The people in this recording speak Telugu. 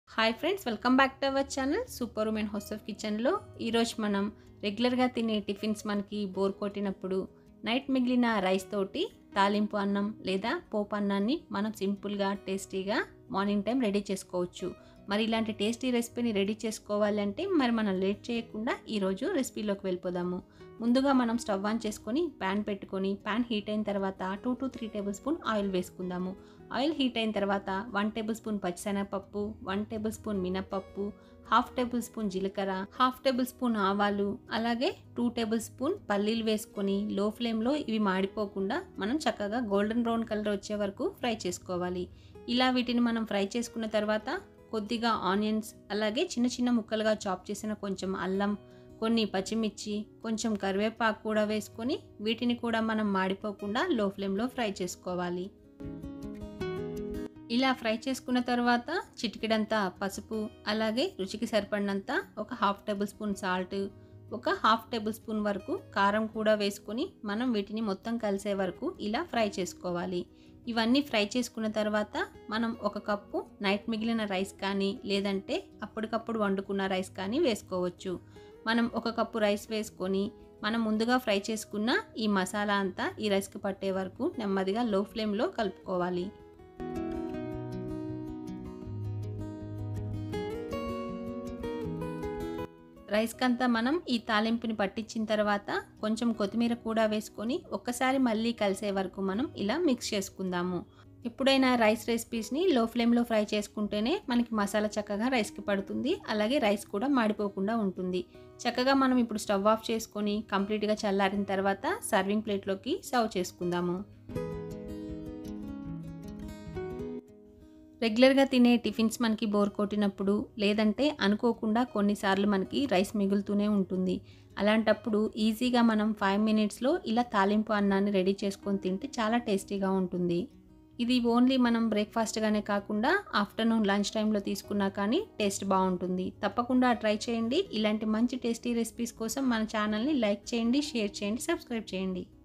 hi friends welcome back to our channel super women house of కిచెన్లో ఈరోజు మనం రెగ్యులర్గా తినే టిఫిన్స్ మనకి బోర్ కొట్టినప్పుడు నైట్ మిగిలిన రైస్ తోటి తాలింపు అన్నం లేదా పోపు అన్నాన్ని మనం సింపుల్గా టేస్టీగా మార్నింగ్ టైం రెడీ చేసుకోవచ్చు మరి ఇలాంటి టేస్టీ రెసిపీని రెడీ చేసుకోవాలంటే మరి మనం లేట్ చేయకుండా ఈరోజు రెసిపీలోకి వెళ్ళిపోదాము ముందుగా మనం స్టవ్ ఆన్ చేసుకొని ప్యాన్ పెట్టుకొని ప్యాన్ హీట్ అయిన తర్వాత two to three tablespoon oil వేసుకుందాము ఆయిల్ హీట్ అయిన తర్వాత వన్ టేబుల్ స్పూన్ పచ్చిశనగపప్పు వన్ టేబుల్ స్పూన్ మినపప్పు హాఫ్ టేబుల్ స్పూన్ జీలకర్ర హాఫ్ టేబుల్ స్పూన్ ఆవాలు అలాగే టూ టేబుల్ స్పూన్ పల్లీలు వేసుకొని లో ఫ్లేమ్లో ఇవి మాడిపోకుండా మనం చక్కగా గోల్డెన్ బ్రౌన్ కలర్ వచ్చే వరకు ఫ్రై చేసుకోవాలి ఇలా వీటిని మనం ఫ్రై చేసుకున్న తర్వాత కొద్దిగా ఆనియన్స్ అలాగే చిన్న చిన్న ముక్కలుగా చాప్ చేసిన కొంచెం అల్లం కొన్ని పచ్చిమిర్చి కొంచెం కరివేపాకు కూడా వేసుకొని వీటిని కూడా మనం మాడిపోకుండా లో ఫ్లేమ్లో ఫ్రై చేసుకోవాలి ఇలా ఫ్రై చేసుకున్న తర్వాత చిటికెడంతా పసుపు అలాగే రుచికి సరిపడినంత ఒక హాఫ్ టేబుల్ స్పూన్ సాల్ట్ ఒక హాఫ్ టేబుల్ స్పూన్ వరకు కారం కూడా వేసుకొని మనం వీటిని మొత్తం కలిసే వరకు ఇలా ఫ్రై చేసుకోవాలి ఇవన్నీ ఫ్రై చేసుకున్న తర్వాత మనం ఒక కప్పు నైట్ మిగిలిన రైస్ కానీ లేదంటే అప్పటికప్పుడు వండుకున్న రైస్ కానీ వేసుకోవచ్చు మనం ఒక కప్పు రైస్ వేసుకొని మనం ముందుగా ఫ్రై చేసుకున్న ఈ మసాలా అంతా ఈ రైస్కి పట్టే వరకు నెమ్మదిగా లో ఫ్లేమ్లో కలుపుకోవాలి రైస్కి అంతా మనం ఈ తాలింపుని పట్టించిన తర్వాత కొంచెం కొత్తిమీర కూడా వేసుకొని ఒక్కసారి మళ్ళీ కలిసే వరకు మనం ఇలా మిక్స్ చేసుకుందాము ఎప్పుడైనా రైస్ రెసిపీస్ని లో ఫ్లేమ్లో ఫ్రై చేసుకుంటేనే మనకి మసాలా చక్కగా రైస్కి పడుతుంది అలాగే రైస్ కూడా మాడిపోకుండా ఉంటుంది చక్కగా మనం ఇప్పుడు స్టవ్ ఆఫ్ చేసుకొని కంప్లీట్గా చల్లారిన తర్వాత సర్వింగ్ ప్లేట్లోకి సర్వ్ చేసుకుందాము రెగ్యులర్గా తినే టిఫిన్స్ మనకి బోర్ కొట్టినప్పుడు లేదంటే అనుకోకుండా కొన్నిసార్లు మనకి రైస్ మిగులుతూనే ఉంటుంది అలాంటప్పుడు ఈజీగా మనం ఫైవ్ మినిట్స్లో ఇలా తాలింపు అన్నాన్ని రెడీ చేసుకొని తింటే చాలా టేస్టీగా ఉంటుంది ఇది ఓన్లీ మనం బ్రేక్ఫాస్ట్గానే కాకుండా ఆఫ్టర్నూన్ లంచ్ టైంలో తీసుకున్నా కానీ టేస్ట్ బాగుంటుంది తప్పకుండా ట్రై చేయండి ఇలాంటి మంచి టేస్టీ రెసిపీస్ కోసం మన ఛానల్ని లైక్ చేయండి షేర్ చేయండి సబ్స్క్రైబ్ చేయండి